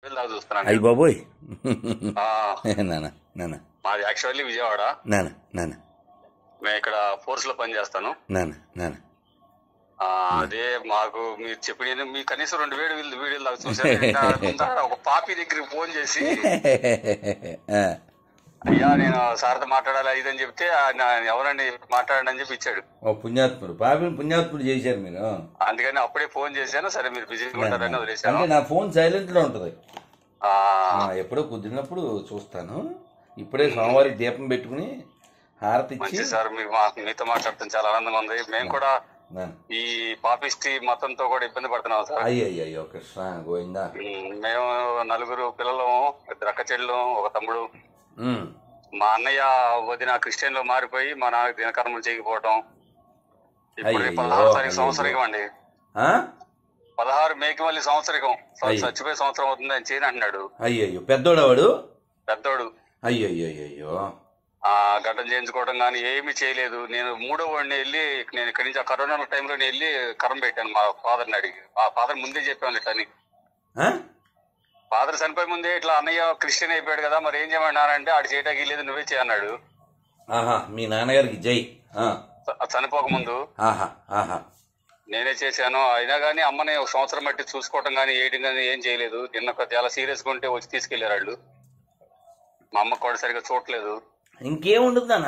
దాకా చూస్తున్నాను అయ్యి బాబోయ్ ఆ, నాన్న నాన్న మాది యాక్చువల్లీ విజయవాడ నాన్న నాన్న మేము ఇక్కడ ఫోర్స్ లో పని చేస్తాను నాన్న నాన్న ఆ, అదే మాకు మీరు చెప్పిన మీ కనీసం రెండు వేడు వీళ్ళు వీడియోలు దాకా చూసాను ఇంకా ఒక పాపి దగ్గరికి ఫోన్ చేసి ఆ, అయ్యా నేను సార్తో మాట్లాడాలి ఇది అని చెప్తే ఆ, నా- ఎవరండి మాట్లాడండి అని చెప్పి ఇచ్చాడు ఓ పుణ్యాత్ముడు పాపిని పుణ్యాత్ముడు చేశారు మీరు అందుకని అప్పుడే ఫోన్ చేశాను సరే మీరు బిజీగా ఉంటారని వదిలేశాను అంటే నా ఫోన్ సైలెంట్ లో ఉంటది ఆ, ఆ, ఎప్పుడో కుదిరినప్పుడు చూస్తాను ఇప్పుడే సోమవారం దీపం పెట్టుకుని హారతి ఇచ్చి మంచి సార్ మీకు మా మీతో మాట్లాడటం చాలా ఆనందంగా ఉంది మేము కూడా నాన్న ఈ పాపిస్టి మతంతో కూడా ఇబ్బంది పడుతున్నాం సార్ అయ్యి అయ్యి అయ్యో కృష్ణ గోవిందా ఉమ్, మేము నలుగురు పిల్లలు ఇద్దరు అక్క చెల్లెలు ఒక తమ్ముడు ఉమ్. మా అన్నయ్య వదిన క్రిస్టియన్ లో మారిపోయి మా నాకు దినకర్మలు చేయకపోవటం ఇప్పుడు అయ్యయ్యో, పదహారు తారీఖు అయ్యయ్యో. సంవత్సరికం అండి ఆ? పదహారు మేకి మళ్ళీ సంవత్సరికం సో అయ్యో. చచ్చిపోయే సంవత్సరం అవుతుంది అని చేయని అంటున్నాడు అయ్యయ్యో పెద్దోడవాడు పెద్దోడు అయ్యయ్యో అయ్యయ్యో ఆ గడ్డం చేయించుకోవడం కానీ ఏమీ చేయలేదు నేను మూడో వాడిని వెళ్ళి నేను ఇక్కడి నుంచి ఆ కరోనా టైంలో నేను వెళ్ళి కరం పెట్టాను మా ఫాదర్ని అడిగి మా ఫాదర్ ముందే చెప్పాను ఇట్లా అని ఆ? ఫాదర్ చనిపోయే ముందే ఇట్లా అన్నయ్య క్రిస్టియన్ అయిపోయాడు కదా మరి ఏం చేయమన్నారంటే ఆడు చేయడానికి లేదు నువ్వే చేయన్నాడు ఆహా మీ నాన్నగారికి జై ఆ. చ- చనిపోక ముందు ఆహా ఆహా నేనే చేశాను అయినా కానీ అమ్మని ఒక సంవత్సరం బట్టి చూసుకోవటం కానీ ఏయడం కానీ ఏం చేయలేదు నిన్న ఒక చాలా సీరియస్ గా ఉంటే వచ్చి తీసుకెళ్లారు వాళ్ళు మా అమ్మ కూడా సరిగా చూడలేదు ఇంకేముంటుందనా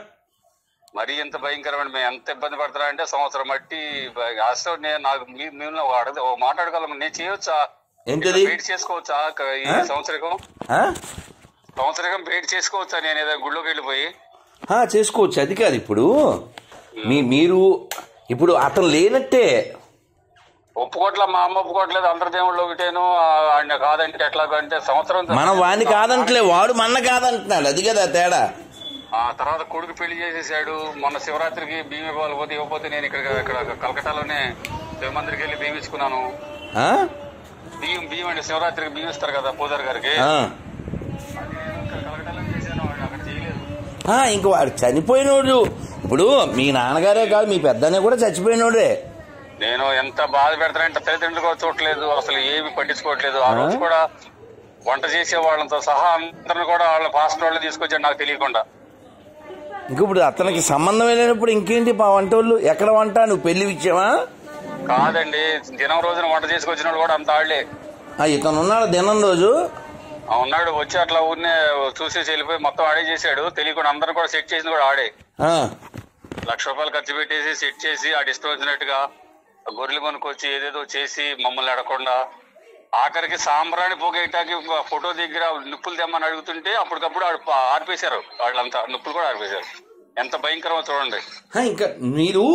మరీ ఎంత భయంకరమైన మేము ఎంత ఇబ్బంది పడతారా అంటే సంవత్సరం బట్టి అసలు నేను నాకు మీ- మేము ఒక అడగ ఒక మాట్లాడగలం నేను చేయొచ్చా ఏంటది వెయిట్ చేసుకోవచ్చా క- ఈ ఆ? సంవత్సరం ఆ? సంవత్సరం వెయిట్ చేసుకోవచ్చా నేను ఏదో గుళ్ళోకి వెళ్ళిపోయి ఆ, చేసుకోవచ్చు అది కాదు ఇప్పుడు మీ మీరు ఇప్పుడు అతను లేనట్టే ఒప్పుకోట్ల మా అమ్మ ఒప్పుకోవట్లేదు అందరి దేవుళ్ళు ఒకటేను ఆ, ఆయన కాదంటే ఎట్లాగంటే సంవత్సరం మనం వాడిని కాదంటలే వాడు మన కాదంటున్నాడు అది కదా తేడా ఆ తర్వాత కొడుకు పెళ్లి చేసేసాడు మొన్న శివరాత్రికి బియ్యం ఇవ్వకపోతే ఇవ్వకపోతే నేను ఇక్కడ ఇక్కడ కలకటాలోనే శివమందిరికి వెళ్ళి బియ్యం ఇచ్చుకున్నాను ఆ? బియ్యం బియ్యం అంటే శివరాత్రికి బియ్యం ఇస్తారు కదా పూజారి గారికి ఆ. అది నేను ఇక్కడ కలకటాలో చేశాను వాడు అక్కడ చేయలేదు ఆ, ఇంక వాడు చనిపోయినోడు ఇప్పుడు మీ నాన్నగారే కాదు మీ పెద్దనే కూడా చచ్చిపోయినోడే నేను ఎంత బాధ పెడతానంటే తల్లిదండ్రులు కూడా చూడలేదు అసలు ఏమి పట్టించుకోవట్లేదు ఆ రోజు కూడా వంట చేసే వాళ్ళతో సహా అందరిని కూడా వాళ్ళ పాస్టర్ వాళ్ళు తీసుకొచ్చాడు నాకు తెలియకుండా ఇంక ఇప్పుడు అతనికి సంబంధం లేనప్పుడు ఇంకేంటి మా వంట వాళ్ళు ఎక్కడ వంట నువ్వు పెళ్లి ఇచ్చావా కాదండి దినం రోజున వంట చేసుకొచ్చిన వాళ్ళు కూడా అంత ఆళ్లే ఆ, ఇతను ఉన్నాడు దినం రోజు ఆ ఉన్నాడు వచ్చి అట్లా ఊరినే చూసేసి వెళ్ళిపోయి మొత్తం ఆడే చేశాడు తెలియకుండా అందరిని కూడా సెట్ చేసింది కూడా ఆడే ఆ, లక్ష రూపాయలు ఖర్చు పెట్టేసి సెట్ చేసి ఆ ఇష్టం వచ్చినట్టుగా గొర్రెలు కొనుక్కొచ్చి ఏదేదో చేసి మమ్మల్ని అడగకుండా ఆఖరికి సాంబ్రాణి పొగేయటానికి ఫోటో దగ్గర నిప్పులు తెమ్మని అడుగుతుంటే అప్పటికప్పుడు ఆడు పా- ఆర్పేశారు వాళ్ళంతా నిప్పులు కూడా ఆర్పేశారు ఎంత భయంకరమో చూడండి ఆ, ఇంకా మీరు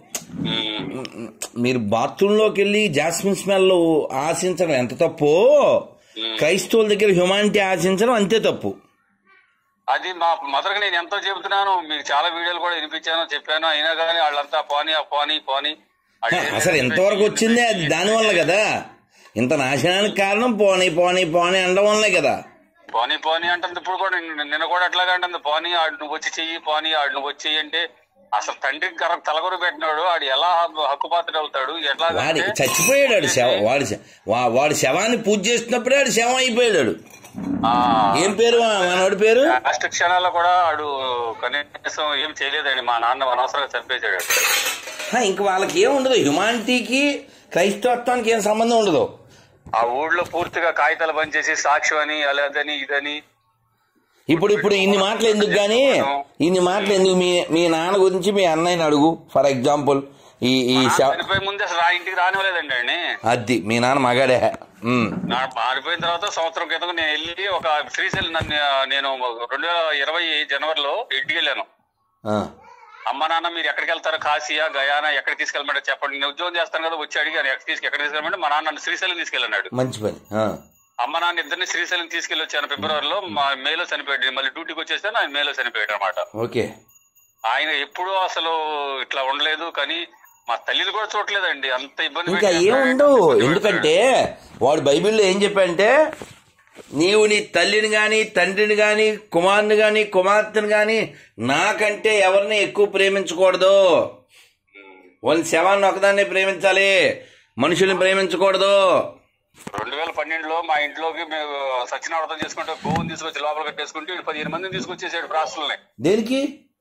ఉమ్. మీరు బాత్రూంలోకి వెళ్ళి జాస్మిన్ స్మెల్ ఆశించడం ఎంత తప్పు క్రైస్తవుల దగ్గర హ్యుమానిటీ ఆశించడం అంతే తప్పు అది మా మదర్కి నేను ఎంతో చెబుతున్నాను మీకు చాలా వీడియోలు కూడా వినిపించాను చెప్పాను అయినా కానీ వాళ్ళంతా పోనీ ఆ పోనీ పోనీ హ, అసలు ఎంతవరకు వచ్చిందే అది దానివల్ల కదా ఇంత నాశనానికి కారణం పోనీ పోనీ పోనీ అనడం వల్లే కదా పోనీ పోనీ అంటుంది ఇప్పుడు కూడా నిన్న నిన్న కూడా అట్లాగే అంటుంది పోనీ ఆడు నువ్వు వచ్చి చెయ్యి పోనీ ఆడు నువ్వు వచ్చి చెయ్యి అంటే అసలు తండ్రికి కరెక్ట్ తలగొరు పెట్టినాడు ఆడు ఎలా హక్కు- హక్కుపాత్రుడు అవుతాడు ఎట్లా వాడి చచ్చిపోయాడు వాడు శవ వాడి శ- వా- వాడి శవాన్ని పూజ చేస్తున్నప్పుడే వాడు శవం అయిపోయాడు ఏం పేరు వా- మనోడి పేరు లాస్ట్ క్షణాల్లో కూడా ఆడు కనీసం ఏం చేయలేదండి మా నాన్న అనవసరంగా చంపేశాడు హ, ఇంక వాళ్ళకి ఏం ఉండదు హ్యుమానిటీకి క్రైస్తవత్వానికి ఏం సంబంధం ఉండదు ఆ ఊళ్ళో పూర్తిగా కాగితాలు పనిచేసి సాక్ష్యం అని అలాదని ఇదని ఇప్పుడు ఇప్పుడు ఇన్ని మాటలు ఎందుకు గాని ఇన్ని మాటలు ఎందుకు మీ మీ నాన్న గురించి మీ అన్నయ్యని అడుగు ఫర్ ఎగ్జాంపుల్ ఈ ఈ శవ- చనిపోయే ముందే అసలు ఆ ఇంటికి రానివ్వలేదండి అండి అది మీ నాన్న మగాడే ఉమ్. నా మారిపోయిన తర్వాత సంవత్సరం క్రితం నేను వెళ్ళి ఒక శ్రీశైలం నన్ను నేను రెండు వేల ఇరవై జనవరిలో ఇంటికి వెళ్ళాను ఆ. అమ్మ నాన్న మీరు ఎక్కడికి వెళ్తారు కాశీయా గయానా ఎక్కడికి తీసుకెళ్ళమంటే చెప్పండి నేను ఉద్యోగం చేస్తాను కదా వచ్చి అడిగాను ఎక్కడ తీసుకు ఎక్కడ తీసుకెళ్ళమంటే మా నాన్న నన్ను శ్రీశైలం తీసుకెళ్ళన్నాడు మంచి పని ఆ. అమ్మ నాన్న ఇద్దరిని శ్రీశైలం తీసుకెళ్ళి వచ్చాను ఫిబ్రవరిలో మా మేలో చనిపోయాడు మళ్ళీ డ్యూటీకి వచ్చేస్తే ఆయన మేలో చనిపోయాడు అనమాట ఓకే ఆయన ఎప్పుడూ అసలు ఇట్లా ఉండలేదు కానీ మా తల్లిని కూడా చూడలేదండి అంత ఇబ్బంది ఇంకా పెట్టి ఏం ఉండవు ఇబ్బంది ఎందుకంటే వాడు బైబిల్లో ఏం చెప్పాడంటే నీవు నీ తల్లిని గాని తండ్రిని గాని కుమారుని గాని కుమార్తెను గాని నాకంటే ఎవరిని ఎక్కువ ప్రేమించకూడదు వాళ్ళ శవాన్ని ఒకదాన్ని ప్రేమించాలి మనుషుల్ని ప్రేమించకూడదు రెండు వేల పన్నెండులో మా ఇంట్లోకి మేము సత్యనారాయణ చేసుకుంటే గోవుని తీసుకొచ్చి లోపల కట్టేసుకుంటే వీడు పదిహేను మందిని తీసుకొచ్చేసాడు ప్రాస్తుల్ని దేనికి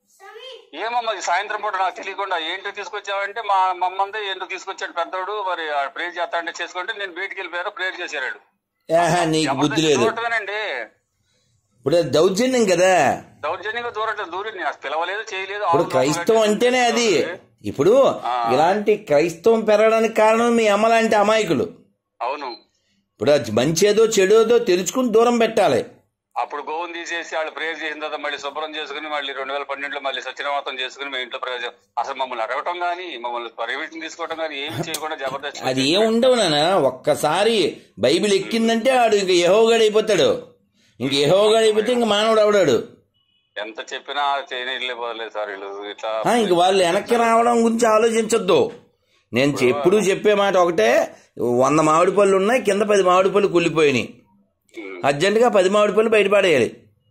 ఏమమ్మా ఇది సాయంత్రం పూట నాకు తెలియకుండా ఏంటో తీసుకొచ్చావంటే మా మమ్మంది ఏంటో తీసుకొచ్చాడు పెద్దోడు మరి ప్రేర్ చేస్తా అంటే చేసుకుంటే నేను బయటికి వెళ్ళిపోయారు ప్రేర్ చేశాడు ఆహా, నీకు బుద్ధి లేదు చూడటమేనండి ఇప్పుడు అది దౌర్జన్యం కదా దౌర్జన్యంగా దూరటం దూరి నేను అసలు పిలవలేదు చేయలేదు ఇప్పుడు ఆవులు క్రైస్తవం లోపల అంటేనే అది కట్టేసి- ఇప్పుడు ఇలాంటి క్రైస్తవం పెరగడానికి కారణం మీ అమ్మ లాంటి అమాయకులు అవును ఇప్పుడు అది మంచేదో చెడోదో తెలుసుకుని దూరం పెట్టాలి అప్పుడు గోవుని తీసేసి వాళ్ళు ప్రేయర్ చేసిన తర్వాత మళ్ళీ శుభ్రం చేసుకుని మళ్ళీ రెండు వేల పన్నెండులో మళ్ళీ సత్యనామాతం చేసుకుని మేము ఇంట్లో ప్రయోజనం అసలు మమ్మల్ని అడగటం గానీ మమ్మల్ని పర్యవేక్షణ తీసుకోవడం గానీ ఏమి చేయకుండా జబర్దస్త్ అది ఏం ఉండవు నాన్న ఒక్కసారి బైబిల్ ఎక్కిందంటే ఆడు ఇంక యహోగాడు అయిపోతాడు ఇంక యహోగాడు అయిపోతే ఇంక మానవుడు అవడాడు ఎంత చెప్పినా చేయనీళ్ళే పోలేదు సార్ వీళ్ళు ఇట్లా ఆ, ఇంక వాళ్ళు వెనక్కి రావడం గురించి ఆలోచించొద్దు నేను ఎప్పుడూ చెప్పే మాట ఒకటే వంద మామిడి పళ్ళు ఉన్నాయి కింద పది మామిడి పళ్ళు కుళ్ళిపోయినాయి ఉమ్, అర్జెంటుగా పది మామిడి పళ్ళు బయటపడేయాలి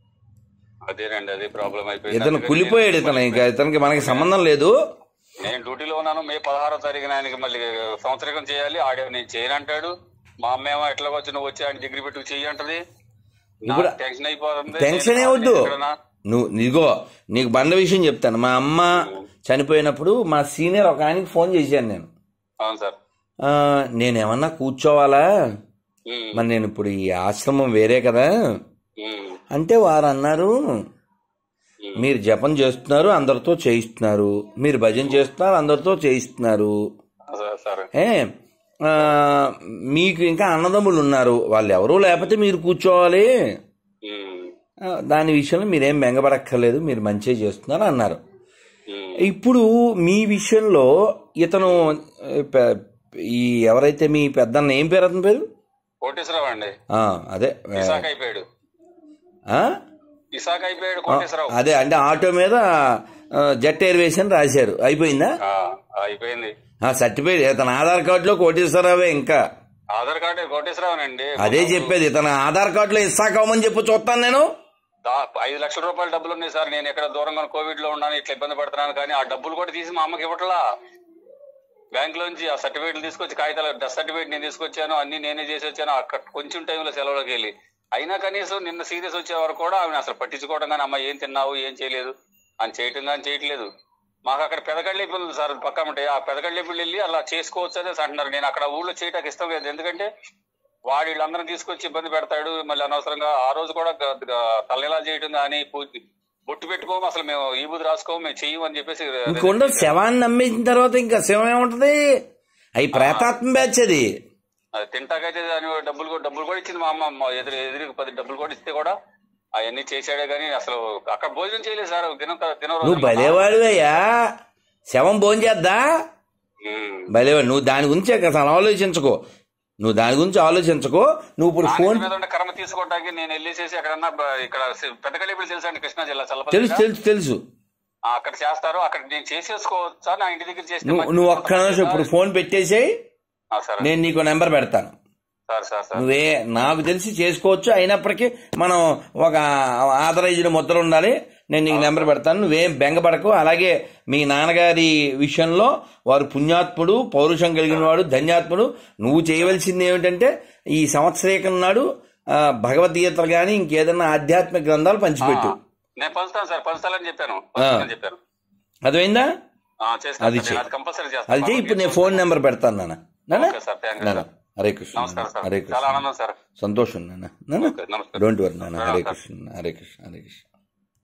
అదేనండి అదే ప్రాబ్లం అయిపోయింది ఇతను అందుకని కుళ్ళిపోయాడు ఇతను ఇంకా ఇతనికి మనకి సంబంధం లేదు నేను డ్యూటీలో ఉన్నాను మే పదహారో తారీఖున ఆయనకి మళ్ళీ సంవత్సరికం చేయాలి ఆడే నేను చేయను అంటాడు మా అమ్మేమో ఎట్లా వచ్చి నువ్వు వచ్చి ఆయన డిగ్రీ పెట్టుకు చెయ్యి అంటది నాకు ఇప్పుడు టెన్షన్ అయిపోతుంది టెన్షన్ నేను ఏవద్దు ఎక్కడన్నా- నువ్వు ఇదిగో నీకు బండ విషయం చెప్తాను మా అమ్మ చనిపోయినప్పుడు మా సీనియర్ ఒక ఆయనకి ఫోన్ చేశాను నేను అవును సార్ ఆ, నేనేమన్నా కూర్చోవాలా ఉమ్, మరి నేను ఇప్పుడు ఈ ఆశ్రమం వేరే కదా ఉమ్, అంటే వారు అన్నారు మీరు జపం చేస్తున్నారు అందరితో చేయిస్తున్నారు మీరు భజన చేస్తున్నారు అందరితో చేయిస్తున్నారు సార్, సార్ ఏ ఆ, మీకు ఇంకా అన్నదమ్ములు ఉన్నారు వాళ్ళు ఎవరూ లేకపోతే మీరు కూర్చోవాలి ఉమ్, ఆ, దాని విషయంలో మీరేం బెంగపడక్కర్లేదు మీరు మంచిగా చేస్తున్నారు అన్నారు ఉమ్, ఇప్పుడు మీ విషయంలో ఇతను ఆ, పె- ఈ ఎవరైతే మీ పెద్దన్న ఏం పేరు అతని పేరు కోటేశ్వరరావు అండి ఆ, అదే ఆ, ఇసాక్ అయిపోయాడు ఆ? ఇసాక్ అయిపోయాడు కోటేశ్వరరావు అదే అంటే ఆటో మీద ఆ, జెట్ ఎయిర్వేస్ అని రాశారు అయిపోయిందా ఆ, అయిపోయింది ఆ సర్టిఫికేట్ ఇతని ఆధార్ కార్డులో కోటేశ్వరరావే ఇంకా ఆధార్ కార్డు కోటేశ్వరరావునండి అదే చెప్పేది ఇతను ఆధార్ కార్డులో ఇస్సాకమ్మని చెప్పి చూస్తాను నేను దా- ఐదు లక్షల రూపాయల డబ్బులు ఉన్నాయి సార్ నేను ఎక్కడ దూరంగా కోవిడ్ లో ఉన్నాను ఇట్లా ఇబ్బంది పడుతున్నాను కానీ ఆ డబ్బులు కూడా తీసి మా అమ్మకి ఇవ్వట్లా బ్యాంక్ లోంచి ఆ సర్టిఫికేట్లు తీసుకొచ్చి కాగితాలు డెత్ సర్టిఫికేట్ నేను తీసుకొచ్చాను అన్ని నేనే చేసి వచ్చాను అక్కడ కొంచెం టైంలో సెలవులోకి వెళ్ళి అయినా కనీసం నిన్న సీరియస్ వచ్చే వరకు కూడా ఆమె అసలు పట్టించుకోవడం కానీ అమ్మ ఏం తిన్నావు ఏం చేయలేదు అని చేయటం కానీ చేయట్లేదు మాకు అక్కడ పెదకళ్ళేపి ఉంది సార్ పక్క ఉంటే ఆ పెదకళ్ళేపి వెళ్ళి అలా చేసుకోవచ్చు అనేసి అంటున్నారు నేను అక్కడ ఊళ్ళో చేయటానికి ఇష్టం లేదు ఎందుకంటే వాడు వీళ్ళందరం తీసుకొచ్చి ఇబ్బంది పెడతాడు మళ్ళీ అనవసరంగా ఆ రోజు కూడా గ- గ- తలనిలా చేయటం కానీ పూర్తి బొట్టు పెట్టుకోము అసలు మేము ఈ బుద్ధి రాసుకోము మేము చెయ్యం అని చెప్పేసి ఇంకొండ శవాన్ని నమ్మేసిన తర్వాత ఇంకా శవం ఏముంటది అవి ప్రేతాత్మ బ్యాచ్ అది అది తింటాకైతే దాని డబ్బులు కూడా డబ్బులు కూడా ఇచ్చింది మా అమ్మ మా ఎదురు ఎదురు పది డబ్బులు కూడా ఇస్తే కూడా అవన్నీ చేశాడే కానీ అసలు అక్కడ భోజనం చేయలేదు సార్ దినం దినం నువ్వు రోజున. భలేవాడివయ్యా శవం భోజనం చేద్దా ఉమ్. భలేవాడు నువ్వు దాని గురించి అసలు ఆలోచించుకో నువ్వు దాని గురించి ఆలోచించుకో నువ్వు ఇప్పుడు దాని ఫోన్ మీద ఉన్న కర్మ తీసుకోవడానికి నేను వెళ్ళేసేసి ఎక్కడన్నా బ- ఇక్కడ పెద్ద కలిపులు తెలుసా అండి కృష్ణా జిల్లా తెలుసు చల్లపల్లి తెలుసు తెలుసు అక్కడ చేస్తారు అక్కడ నేను చేసేసుకోవచ్చా నా ఇంటి దగ్గర చేస్తే నువ్వు నువ్వు ఒక్క నిమిషం ఇప్పుడు ఫోన్ పెట్టేసేయి ఆ, సరే నేను నీకు నెంబర్ పెడతాను సార్ సార్ సార్ నువ్వే నాకు తెలిసి చేసుకోవచ్చు అయినప్పటికీ మనం ఒక ఆథరైజ్డ్ ముద్ర ఉండాలి నేను నీకు నెంబర్ పెడతాను నువ్వేం బెంగపడకు అలాగే మీ నాన్నగారి విషయంలో వారు పుణ్యాత్ముడు పౌరుషం కలిగిన వాడు ధన్యాత్ముడు నువ్వు చేయవలసింది ఏమిటంటే ఈ సంవత్సరీకం నాడు ఆ, భగవద్గీతలు కానీ ఇంకేదన్నా ఆధ్యాత్మిక గ్రంథాలు పంచిపెట్టు నేను పంచుతాను సార్ పంచుతానని చెప్పాను పంచుతానని చెప్పాను అర్థమైందా ఆ, చేస్తాను అది సార్. చెయ్యి. నేను అది కంపల్సరీ అది చేస్తాను చెయ్యి ఇప్పుడు నేను ఫోన్ నెంబర్ పెడతాను నాన్న నాన్న ఓకే సార్ థ్యాంక్ యూ నాన్న సార్ హరే కృష్ణ నమస్కారం సార్ హరే చాలా కృష్ణ ఆనందం సార్ సంతోషం నాన్న నాన్న ఓకే నమస్కారం డోంట్ వరీ నాన్న హరే కృష్ణ హరే కృష్ణ హరే కృష్ణ